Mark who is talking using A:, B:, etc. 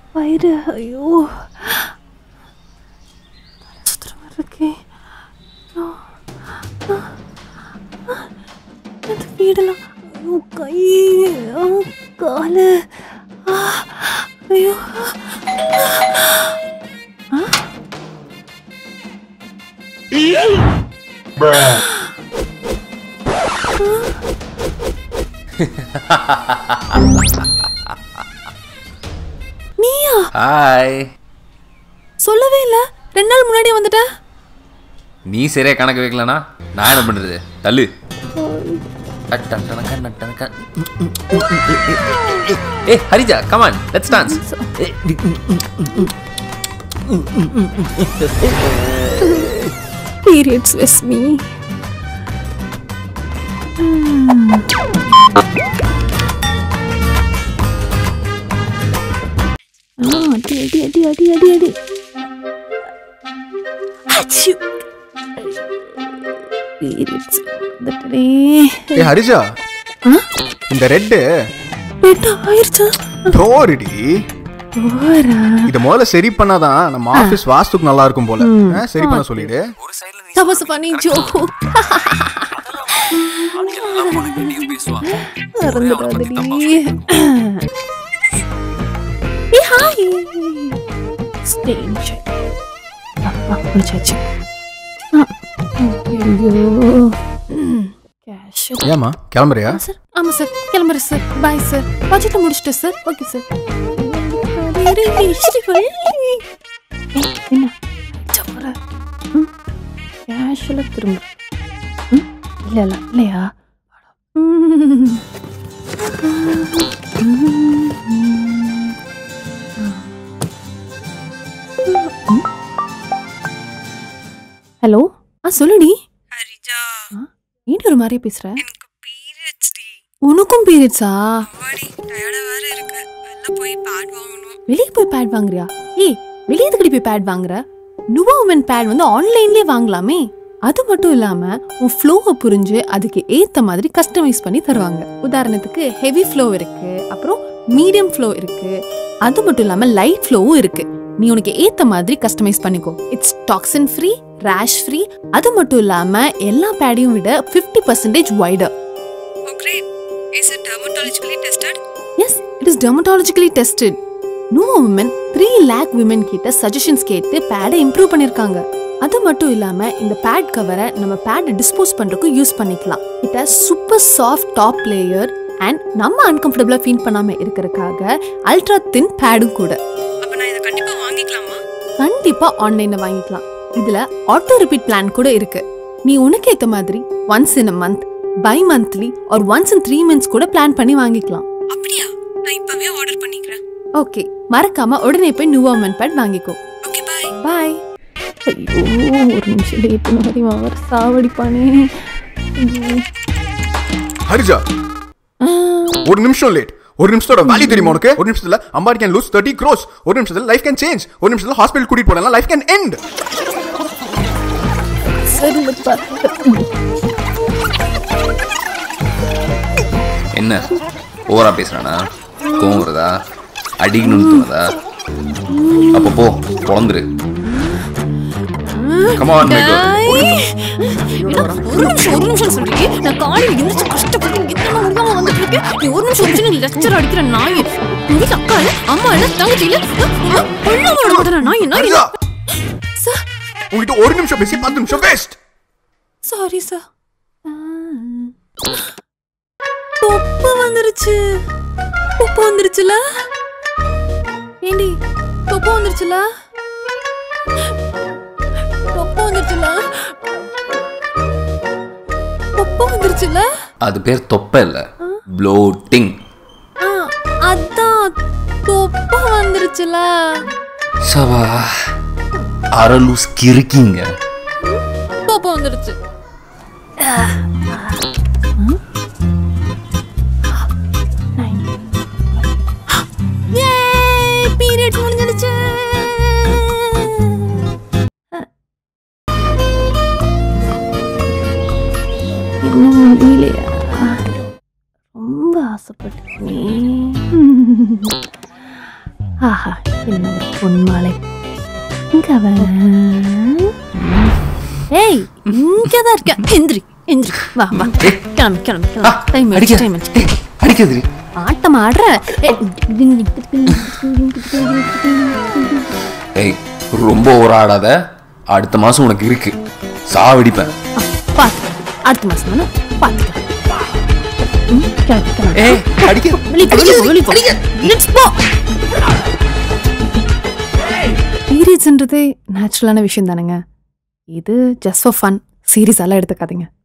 A: வயிறு ஐயோ சுத்துற மாதிரி இருக்கே ஐயோ. ஆ, ஆ, இந்த வீடெல்லாம் ஐயோ கை ஆ, காலு ஆ, ஐயோ நீயா
B: ஹாய்
A: சொல்லவே இல்ல ரெண்டு நாள் முன்னாடி வந்துட்ட
B: நீ சரியா கணக்கு வைக்கலனா நான் என்ன பண்றது தள்ளு டட்டனக்க, நட்டனக்க. ஏ Harija come on let's dance
A: periods with me. ஆ, அடி அடி அடி அடி அடி அடி அச்சீ. periods வந்துட்டனே.
C: ஏ ஹரிஜா
A: ஆ?
C: இந்த ரெட்டு
A: பெட்டா ஆயிருச்சா
C: டோரிடி
A: போறா
C: இத முதல்ல சரி பண்ணாதான் நம்ம ஆபீஸ் வாஸ்துக்கு நல்லா இருக்கும் போல ஆ, சரி பண்ண சொல்லிடு
A: That was a funny joke. மறந்துடாதடி. ஏய், hi. Stay in check. ஆ, ஆ, முடிச்சாச்சு. ஆ, ஐயோ. ம், cash.
C: ஏமா கிளம்புறியா
A: ஆ, சார் ஆமாம் சார் கிளம்புறேன் சார் பாய் சார் பட்ஜெட்டை முடிச்சிட்டேன் சார் ஓகே சார் என்ன சப்பர ம் கேஷுவலாக திரும்ப ம் இல்லை இல்லை இல்லையா ம். ஹலோ ஆ சொல்லுடி
D: ஹரிஜா
A: ஏன் ஒரு மாதிரியே பேசுற
D: எனக்கு பீரியட்ஸ் டி
A: உனக்கும் பீரியட்ஸா
D: அம்மாடி டயர்டா வேற இருக்கு வெளில போய் பேட் வாங்கணும்
A: வெளியே போய் பேட் வாங்குறியா ஏய் வெளியே எதுக்கடி போய் பேட் வாங்குற நுவா உமன் பேட் வந்து ஆன்லைன்லயே வாங்கலாமே அது மட்டும் இல்லாம உன் ஃப்ளோவை புரிஞ்சு அதுக்கு ஏத்த மாதிரி கஸ்டமைஸ் பண்ணி தருவாங்க உதாரணத்துக்கு ஹெவி ஃப்ளோ இருக்கு அப்புறம் மீடியம் ஃப்ளோ இருக்கு அது மட்டும் இல்லாம லைட் ஃப்ளோவும் இருக்கு நீ உனக்கு ஏத்த மாதிரி கஸ்டமைஸ் பண்ணிக்கோ it's toxin free rash free அது மட்டும் இல்லாம எல்லா பேடையும் விட 50% percentage wider
D: oh great is it dermatologically tested
A: yes it is dermatologically tested no woman three lakh women கிட்ட சஜஷன்ஸ் கேட்டு பேடை இம்ப்ரூவ் பண்ணிருக்காங்க அது மட்டும் இல்லாம இந்த பேட் கவரை நம்ம பேடை டிஸ்போஸ் பண்றதுக்கு யூஸ் பண்ணிக்கலாம் it has super soft top layer and நம்ம அன்கம்ஃபர்டபுளா ஃபீல் பண்ணாம இருக்கறதுக்காக அல்ட்ரா தின் பேடும் கூட
D: அப்ப நான் இதை கண்டிப்பா வாங்கிக்கலாமா
A: கண்டிப்பா ஆன்லைன்ல வாங்கிக்கலாம் இதுல ஆட்டோ ரிப்பீட் பிளான் கூட இருக்கு நீ உனக்கு ஏத்த மாதிரி once in a month bimonthly or once in three months கூட பிளான் பண்ணி வாங்கிக்கலாம்
D: அப்படியா நான் இப்பவே ஆர்டர் பண்ணிக்கிறேன்
A: ஓகே மறக்காம உடனே போய் நியூ அமன் பேட் வாங்கிக்கோ
D: ஓகே பை
A: பாய் ஐயோ ஒரு நிமிஷம் லேட் மாதிரி அவர் சாவடிப்பானே ஐயோ.
C: ஹரிஜா
A: ஆ,
C: ஒரு நிமிஷம் லேட் ஒரு நிமிஷத்தோட வேல்யூ தெரியுமா உனக்கு ஒரு நிமிஷத்துல அம்பாடி கேன் லூஸ் தேர்ட்டி க்ரோஸ் ஒரு நிமிஷத்துல லைஃப் கேன் சேஞ்ச் ஒரு நிமிஷத்துல ஹாஸ்பிட்டல் கூட்டிட்டு போனா லைஃப் கேன் எண்ட்
A: சரிங்கப்பா.
B: என்ன ஓவரா பேசுறானா கோவம் வருதா அடிக்கணும்னு தோணுதா அப்ப போ பொழந்துரு கமான்
A: ஏய், என்ன ஒரு நிமிஷம் ஒரு நிமிஷம் சொல்றீங்க நான் காலையில எந்திரிச்சு கஷ்டப்பட்டு எத்தனை மணிக்கு வந்துட்டு இருக்கேன் நீ ஒரு நிமிஷம் ஒரு நிமிஷம் லெக்சர் அடிக்கிற நாய் உங்க வீட்டு அக்கா இல்ல அம்மா இல்ல தங்கச்சி இல்ல கொள்ள மாட்டேன் நாய் நாய்
C: ஹரிஜா
A: சார்
C: உங்ககிட்ட ஒரு நிமிஷம் பேசி பத்து நிமிஷம் வேஸ்ட்
A: சாரி சார் தொப்பு வந்துருச்சு தொப்பு வந்துருச்சுல ஏண்டி தொப்பு வந்துருச்சுல தொப்பு வந்துருச்சுல தொப்பு வந்துருச்சுல
B: அது பேர் தொப்பை இல்ல ப்ளோட்டிங்
A: ஆ, அதான் தொப்பு வந்துருச்சுல
B: சவா அரலூஸ் கிறுக்கிங்க
A: தொப்பு வந்துருச்சு பீரியட் முடிஞ்சிடுச்சு இன்னும் முடியலையா ரொம்ப ஆசைப்பட்டேனே ஆஹா என்ன ஒரு பொன்மாலை இங்க அவன் ஏய் இங்கதான் இருக்க எந்திரி எந்திரி வா வா
B: ஏய்.
A: கிளம்பி கிளம்பி
B: ஆ,
A: கிளம்பி டைம்
B: அடிக்க
A: டைம்
B: ஏய், அடிக்காதடி
A: ஆட்டம் ஆடுற
B: ஏய் ரொம்ப ஒரு ஆடாத அடுத்த மாசம் உனக்கு இருக்கு சாவடிப்பேன்
A: பாத்து அடுத்த மாசம் தானே பாத்துக்கலாம் ம், கிளம்பி கிளம்பி
B: ஏய் அடிக்க
A: வெளிய போ, வெளிய போ, வெளிய போ. Let's go. பீரியட்ஸ்ன்றதே நேச்சுரலான விஷயம் தானேங்க இது ஜஸ்ட் ஃபார் ஃபன் சீரியஸாலாம் எடுத்துக்காதீங்க